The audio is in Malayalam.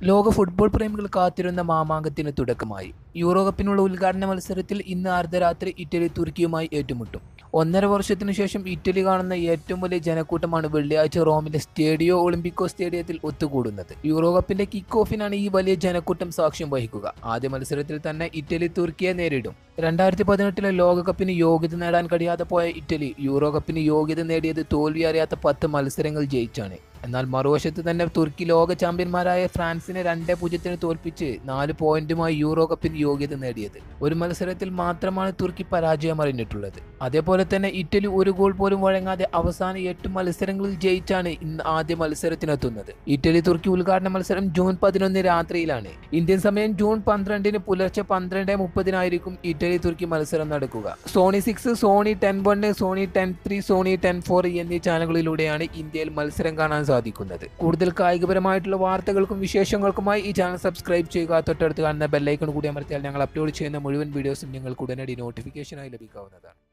ലോക ഫുട്ബോൾ പ്രേമികൾ കാത്തിരുന്ന മാമാങ്കത്തിന് തുടക്കമായി യൂറോ കപ്പിനുള്ള ഉദ്ഘാടന മത്സരത്തിൽ ഇന്ന് അർദ്ധരാത്രി ഇറ്റലി തുർക്കിയുമായി ഏറ്റുമുട്ടും ഒന്നര വർഷത്തിനു ശേഷം ഇറ്റലി കാണുന്ന ഏറ്റവും വലിയ ജനക്കൂട്ടമാണ് വെള്ളിയാഴ്ച റോമിലെ സ്റ്റേഡിയോ ഒളിമ്പിക്കോ സ്റ്റേഡിയത്തിൽ ഒത്തുകൂടുന്നത് യൂറോ കപ്പിന്റെ കിക്ക് ഓഫിനാണ് ഈ വലിയ ജനക്കൂട്ടം സാക്ഷ്യം വഹിക്കുക ആദ്യ മത്സരത്തിൽ തന്നെ ഇറ്റലി തുർക്കിയെ നേരിടും രണ്ടായിരത്തി പതിനെട്ടിലെ ലോകകപ്പിന് യോഗ്യത നേടാൻ കഴിയാതെ പോയ ഇറ്റലി യൂറോ കപ്പിന് യോഗ്യത നേടിയത് തോൽവി അറിയാത്ത പത്ത് മത്സരങ്ങൾ ജയിച്ചാണ് എന്നാൽ മറുവശത്ത് തന്നെ തുർക്കി ലോക ചാമ്പ്യന്മാരായ ഫ്രാൻസിനെ രണ്ടേ പൂജ്യത്തിന് തോൽപ്പിച്ച് നാല് പോയിന്റുമായി യൂറോ കപ്പിന് യോഗ്യത നേടിയത് ഒരു മത്സരത്തിൽ മാത്രമാണ് തുർക്കി പരാജയം അറിഞ്ഞിട്ടുള്ളത് അതേപോലെ തന്നെ ഇറ്റലി ഒരു ഗോൾ പോലും വഴങ്ങാതെ അവസാന എട്ട് മത്സരങ്ങളിൽ ജയിച്ചാണ് ഇന്ന് ആദ്യ മത്സരത്തിനെത്തുന്നത് ഇറ്റലി തുർക്കി ഉദ്ഘാടന മത്സരം ജൂൺ പതിനൊന്ന് രാത്രിയിലാണ് ഇന്ത്യൻ സമയം ജൂൺ പന്ത്രണ്ടിന് പുലർച്ചെ പന്ത്രണ്ട് മുപ്പതിനായിരിക്കും ഇറ്റലി തുർക്കി മത്സരം നടക്കുക Sony six Sony ten one Sony ten three Sony ten four എന്നീ ചാനലുകളിലൂടെയാണ് ഇന്ത്യയിൽ മത്സരം കാണാൻ സാധിക്കുന്നത് കൂടുതൽ കായികപരമായിട്ടുള്ള വാർത്തകൾക്കും വിശേഷങ്ങൾക്കുമായി ഈ ചാനൽ സബ്സ്ക്രൈബ് ചെയ്യുക തൊട്ടടുത്ത് കാണുന്ന ബെല്ലൈക്കൺ കൂടി അമർത്തിയാൽ ഞങ്ങൾ അപ്ലോഡ് ചെയ്യുന്ന മുഴുവൻ വീഡിയോസും നിങ്ങൾക്ക് ഉടനടി നോട്ടിഫിക്കേഷനായി ലഭിക്കാവുന്നതാണ്